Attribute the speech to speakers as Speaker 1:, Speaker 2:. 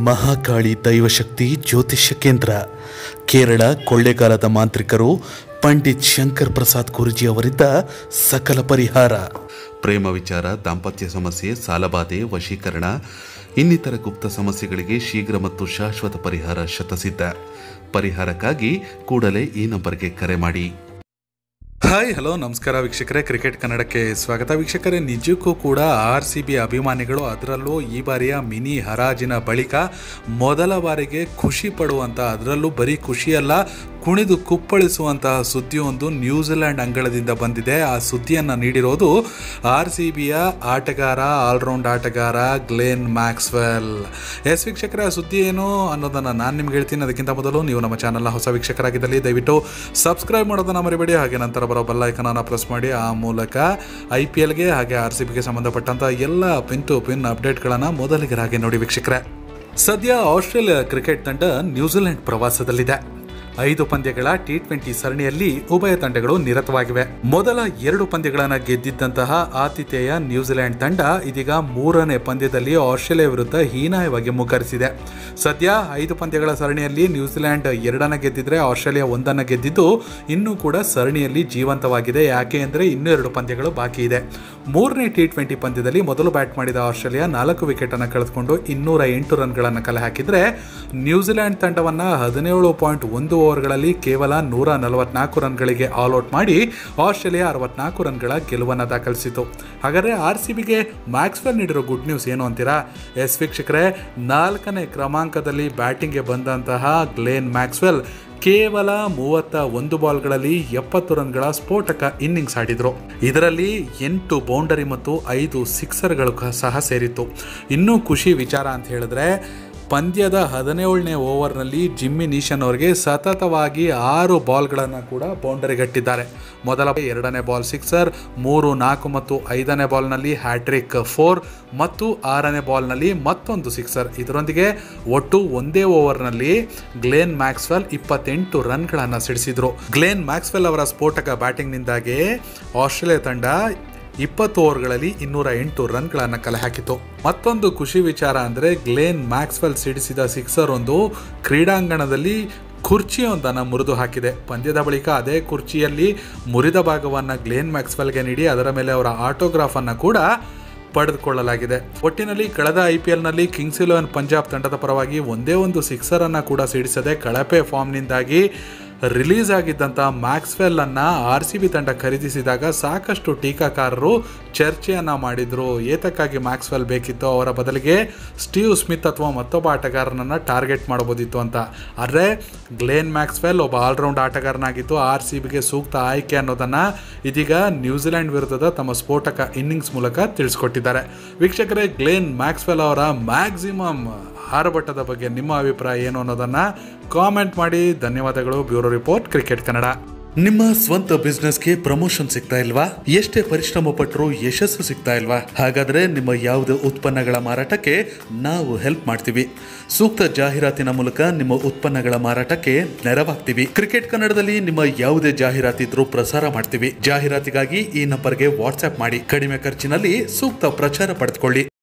Speaker 1: ಮಹಾಕಾಳಿ ದೈವಶಕ್ತಿ ಜ್ಯೋತಿಷ್ಯ ಕೇಂದ್ರ ಕೇರಳ ಕೊಳ್ಳೆಗಾಲದ ಮಾಂತ್ರಿಕರು ಪಂಡಿತ್ ಶಂಕರ್ ಪ್ರಸಾದ್ ಗುರುಜಿ ಅವರಿಂದ ಸಕಲ ಪರಿಹಾರ ಪ್ರೇಮ ವಿಚಾರ ದಾಂಪತ್ಯ ಸಮಸ್ಯೆ ಸಾಲಬಾಧೆ ವಶೀಕರಣ ಇನ್ನಿತರ ಗುಪ್ತ ಸಮಸ್ಯೆಗಳಿಗೆ ಶೀಘ್ರ ಮತ್ತು ಶಾಶ್ವತ ಪರಿಹಾರ ಶತಸಿದ್ಧ ಪರಿಹಾರಕ್ಕಾಗಿ ಕೂಡಲೇ ಈ ನಂಬರ್ಗೆ ಕರೆ ಮಾಡಿ ಹಾಯ್ ಹಲೋ ನಮಸ್ಕಾರ ವೀಕ್ಷಕರೇ ಕ್ರಿಕೆಟ್ ಕನ್ನಡಕ್ಕೆ ಸ್ವಾಗತ ವೀಕ್ಷಕರೇ ನಿಜಕ್ಕೂ ಕೂಡ ಆರ್ ಸಿ ಬಿ ಅಭಿಮಾನಿಗಳು ಅದರಲ್ಲೂ ಈ ಬಾರಿಯ ಮಿನಿ ಹರಾಜಿನ ಬಳಿಕ ಮೊದಲ ಬಾರಿಗೆ ಖುಷಿ ಪಡುವಂಥ ಅದರಲ್ಲೂ ಬರೀ ಖುಷಿಯಲ್ಲ ಕುಣಿದು ಕುಪ್ಪಳಿಸುವಂತಹ ಸುದ್ದಿಯೊಂದು ನ್ಯೂಜಿಲೆಂಡ್ ಅಂಗಳದಿಂದ ಬಂದಿದೆ ಆ ಸುದ್ದಿಯನ್ನು ನೀಡಿರೋದು ಆರ್ ಸಿ ಬಿಯ ಆಟಗಾರ ಆಲ್ರೌಂಡ್ ಆಟಗಾರ ಗ್ಲೇನ್ ಮ್ಯಾಕ್ಸ್ವೆಲ್ ಎಸ್ ವೀಕ್ಷಕರೇ ಆ ಸುದ್ದಿ ಏನು ಅನ್ನೋದನ್ನು ನಾನು ನಿಮ್ಗೆ ಹೇಳ್ತೀನಿ ಅದಕ್ಕಿಂತ ಮೊದಲು ನೀವು ನಮ್ಮ ಚಾನಲ್ನ ಹೊಸ ವೀಕ್ಷಕರಾಗಿದ್ದಲ್ಲಿ ದಯವಿಟ್ಟು ಸಬ್ಸ್ಕ್ರೈಬ್ ಮಾಡೋದನ್ನು ಮರಿಬೇಡಿ ಹಾಗೆ ನಂತರ ಬರೋ ಬೆಲ್ ಐಕನನ್ನು ಪ್ರೆಸ್ ಮಾಡಿ ಆ ಮೂಲಕ ಐ ಪಿ ಎಲ್ಗೆ ಹಾಗೆ ಆರ್ ಸಿ ಬಿಗೆ ಸಂಬಂಧಪಟ್ಟಂಥ ಎಲ್ಲ ಪಿನ್ ಟು ಪಿನ್ ಅಪ್ಡೇಟ್ಗಳನ್ನು ಮೊದಲಿಗರಾಗಿ ನೋಡಿ ವೀಕ್ಷಕರೇ ಸದ್ಯ ಆಸ್ಟ್ರೇಲಿಯಾ ಕ್ರಿಕೆಟ್ ತಂಡ ನ್ಯೂಜಿಲೆಂಡ್ ಪ್ರವಾಸದಲ್ಲಿದೆ ಐದು ಪಂದ್ಯಗಳ ಟಿ ಟ್ವೆಂಟಿ ಸರಣಿಯಲ್ಲಿ ಉಭಯ ತಂಡಗಳು ನಿರತವಾಗಿವೆ ಮೊದಲ ಎರಡು ಪಂದ್ಯಗಳನ್ನು ಗೆದ್ದಿದ್ದಂತಹ ಆತಿಥೇಯ ನ್ಯೂಜಿಲೆಂಡ್ ತಂಡ ಇದೀಗ ಮೂರನೇ ಪಂದ್ಯದಲ್ಲಿ ಆಸ್ಟ್ರೇಲಿಯಾ ವಿರುದ್ಧ ಹೀನಾಯವಾಗಿ ಮುಗ್ಗರಿಸಿದೆ ಸದ್ಯ ಐದು ಪಂದ್ಯಗಳ ಸರಣಿಯಲ್ಲಿ ನ್ಯೂಜಿಲೆಂಡ್ ಎರಡನ್ನ ಗೆದ್ದಿದ್ರೆ ಆಸ್ಟ್ರೇಲಿಯಾ ಒಂದನ್ನು ಗೆದ್ದಿದ್ದು ಇನ್ನೂ ಕೂಡ ಸರಣಿಯಲ್ಲಿ ಜೀವಂತವಾಗಿದೆ ಯಾಕೆ ಅಂದರೆ ಇನ್ನೂ ಎರಡು ಪಂದ್ಯಗಳು ಬಾಕಿ ಇದೆ ಮೂರನೇ ಟಿ ಟ್ವೆಂಟಿ ಪಂದ್ಯದಲ್ಲಿ ಮೊದಲು ಬ್ಯಾಟ್ ಮಾಡಿದ ಆಸ್ಟ್ರೇಲಿಯಾ ನಾಲ್ಕು ವಿಕೆಟ್ ಅನ್ನು ಕಳೆದುಕೊಂಡು ಇನ್ನೂರ ಎಂಟು ರನ್ಗಳನ್ನು ಕಲೆ ಹಾಕಿದ್ರೆ ನ್ಯೂಜಿಲೆಂಡ್ ತಂಡವನ್ನ ಹದಿನೇಳು ಪಾಯಿಂಟ್ ಒಂದು ಓವರ್ಗಳಲ್ಲಿ ಕೇವಲ ನೂರ ನಲವತ್ನಾಲ್ಕು ರನ್ಗಳಿಗೆ ಆಲ್ಔಟ್ ಮಾಡಿ ಆಸ್ಟ್ರೇಲಿಯಾ ಅರವತ್ನಾಲ್ಕು ರನ್ಗಳ ಗೆಲುವನ್ನು ದಾಖಲಿಸಿತು ಹಾಗಾದರೆ ಆರ್ ಸಿ ಬಿಗೆ ಮ್ಯಾಕ್ಸ್ವೆಲ್ ನೀಡಿರೋ ಗುಡ್ ನ್ಯೂಸ್ ಏನು ಅಂತೀರಾ ಎಸ್ ವೀಕ್ಷಕರೇ ನಾಲ್ಕನೇ ಕ್ರಮಾಂಕದಲ್ಲಿ ಬ್ಯಾಟಿಂಗ್ಗೆ ಬಂದಂತಹ ಗ್ಲೇನ್ ಮ್ಯಾಕ್ಸ್ವೆಲ್ ಕೇವಲ ಮೂವತ್ತ ಒಂದು ಬಾಲ್ಗಳಲ್ಲಿ ಎಪ್ಪತ್ತು ರನ್ಗಳ ಸ್ಫೋಟಕ ಇನ್ನಿಂಗ್ಸ್ ಆಡಿದ್ರು ಇದರಲ್ಲಿ ಎಂಟು ಬೌಂಡರಿ ಮತ್ತು ಐದು ಸಿಕ್ಸರ್ಗಳು ಸಹ ಸೇರಿತ್ತು ಇನ್ನೂ ಖುಷಿ ವಿಚಾರ ಅಂತ ಹೇಳಿದ್ರೆ ಪಂದ್ಯದ ಹದಿನೇಳನೇ ಓವರ್ನಲ್ಲಿ ಜಿಮ್ಮಿ ನೀಶನ್ ಅವರಿಗೆ ಸತತವಾಗಿ ಆರು ಬಾಲ್ಗಳನ್ನು ಕೂಡ ಬೌಂಡರಿಗಟ್ಟಿದ್ದಾರೆ ಮೊದಲ ಎರಡನೇ ಬಾಲ್ ಸಿಕ್ಸರ್ ಮೂರು ನಾಲ್ಕು ಮತ್ತು ಐದನೇ ಬಾಲ್ನಲ್ಲಿ ಹ್ಯಾಟ್ರಿಕ್ ಫೋರ್ ಮತ್ತು ಆರನೇ ಬಾಲ್ನಲ್ಲಿ ಮತ್ತೊಂದು ಸಿಕ್ಸರ್ ಇದರೊಂದಿಗೆ ಒಟ್ಟು ಒಂದೇ ಓವರ್ನಲ್ಲಿ ಗ್ಲೇನ್ ಮ್ಯಾಕ್ಸ್ವೆಲ್ ಇಪ್ಪತ್ತೆಂಟು ರನ್ಗಳನ್ನು ಸಿಡಿಸಿದ್ರು ಗ್ಲೇನ್ ಮ್ಯಾಕ್ಸ್ವೆಲ್ ಅವರ ಸ್ಫೋಟಕ ಬ್ಯಾಟಿಂಗ್ನಿಂದಾಗಿ ಆಸ್ಟ್ರೇಲಿಯಾ ತಂಡ ಇಪ್ಪತ್ತು ಓವರ್ಗಳಲ್ಲಿ ಇನ್ನೂರ ಎಂಟು ರನ್ಗಳನ್ನು ಕಲೆ ಹಾಕಿತು ಮತ್ತೊಂದು ಖುಷಿ ವಿಚಾರ ಅಂದರೆ ಗ್ಲೇನ್ ಮ್ಯಾಕ್ಸ್ವೆಲ್ ಸಿಡಿಸಿದ ಸಿಕ್ಸರ್ ಒಂದು ಕ್ರೀಡಾಂಗಣದಲ್ಲಿ ಕುರ್ಚಿಯೊಂದನ್ನು ಮುರಿದು ಹಾಕಿದೆ ಪಂದ್ಯದ ಬಳಿಕ ಅದೇ ಕುರ್ಚಿಯಲ್ಲಿ ಮುರಿದ ಭಾಗವನ್ನು ಗ್ಲೇನ್ ಮ್ಯಾಕ್ಸ್ವೆಲ್ಗೆ ನೀಡಿ ಅದರ ಮೇಲೆ ಅವರ ಆಟೋಗ್ರಾಫನ್ನು ಕೂಡ ಪಡೆದುಕೊಳ್ಳಲಾಗಿದೆ ಒಟ್ಟಿನಲ್ಲಿ ಕಳೆದ ಐ ಪಿ ಎಲ್ನಲ್ಲಿ ಕಿಂಗ್ಸ್ ಇಲೆವೆನ್ ಪಂಜಾಬ್ ತಂಡದ ಪರವಾಗಿ ಒಂದೇ ಒಂದು ಸಿಕ್ಸರನ್ನು ಕೂಡ ಸಿಡಿಸದೆ ಕಳಪೆ ಫಾರ್ಮ್ನಿಂದಾಗಿ ರಿಲೀಸ್ ಆಗಿದ್ದಂಥ ಮ್ಯಾಕ್ಸ್ವೆಲ್ ಅನ್ನ ಆರ್ ಸಿ ಬಿ ತಂಡ ಖರೀದಿಸಿದಾಗ ಸಾಕಷ್ಟು ಟೀಕಾಕಾರರು ಚರ್ಚೆಯನ್ನ ಮಾಡಿದ್ರು ಏತಕ್ಕಾಗಿ ಮ್ಯಾಕ್ಸ್ವೆಲ್ ಬೇಕಿತ್ತು ಅವರ ಬದಲಿಗೆ ಸ್ಟೀವ್ ಸ್ಮಿತ್ ಅಥವಾ ಮತ್ತೊಬ್ಬ ಆಟಗಾರನನ್ನ ಟಾರ್ಗೆಟ್ ಮಾಡಬಹುದಿತ್ತು ಅಂತ ಆದರೆ ಗ್ಲೇನ್ ಮ್ಯಾಕ್ಸ್ವೆಲ್ ಒಬ್ಬ ಆಲ್ರೌಂಡ್ ಆಟಗಾರನಾಗಿದ್ದು ಆರ್ ಸಿ ಬಿಗೆ ಸೂಕ್ತ ಆಯ್ಕೆ ಅನ್ನೋದನ್ನ ಇದೀಗ ನ್ಯೂಜಿಲೆಂಡ್ ವಿರುದ್ಧದ ತಮ್ಮ ಸ್ಫೋಟಕ ಇನ್ನಿಂಗ್ಸ್ ಮೂಲಕ ತಿಳಿಸ್ಕೊಟ್ಟಿದ್ದಾರೆ ವೀಕ್ಷಕರೇ ಗ್ಲೇನ್ ಮ್ಯಾಕ್ಸ್ವೆಲ್ ಅವರ ಮ್ಯಾಕ್ಸಿಮಮ್ ಆರ್ಭಟದ ಬಗ್ಗೆ ನಿಮ್ಮ ಅಭಿಪ್ರಾಯ ಏನು ಅನ್ನೋದನ್ನ ಕಾಮೆಂಟ್ ಮಾಡಿ ಧನ್ಯವಾದಗಳು ಬ್ಯೂರೋ ರಿಪೋರ್ಟ್ ಕ್ರಿಕೆಟ್ ಕನ್ನಡ ನಿಮ್ಮ ಸ್ವಂತ ಬಿಸ್ನೆಸ್ಗೆ ಪ್ರಮೋಷನ್ ಸಿಗ್ತಾ ಇಲ್ವಾ ಎಷ್ಟೇ ಪರಿಶ್ರಮ ಪಟ್ಟರು ಯಶಸ್ಸು ಸಿಗ್ತಾ ಇಲ್ವಾ ಹಾಗಾದ್ರೆ ನಿಮ್ಮ ಯಾವುದೇ ಉತ್ಪನ್ನಗಳ ಮಾರಾಟಕ್ಕೆ ನಾವು ಹೆಲ್ಪ್ ಮಾಡ್ತೀವಿ ಸೂಕ್ತ ಜಾಹೀರಾತಿನ ಮೂಲಕ ನಿಮ್ಮ ಉತ್ಪನ್ನಗಳ ಮಾರಾಟಕ್ಕೆ ನೆರವಾಗ್ತೀವಿ ಕ್ರಿಕೆಟ್ ಕನ್ನಡದಲ್ಲಿ ನಿಮ್ಮ ಯಾವುದೇ ಜಾಹೀರಾತಿದ್ರೂ ಪ್ರಸಾರ ಮಾಡ್ತೀವಿ ಜಾಹೀರಾತಿಗಾಗಿ ಈ ನಂಬರ್ಗೆ ವಾಟ್ಸ್ಆಪ್ ಮಾಡಿ ಕಡಿಮೆ ಖರ್ಚಿನಲ್ಲಿ ಸೂಕ್ತ ಪ್ರಚಾರ ಪಡೆದುಕೊಳ್ಳಿ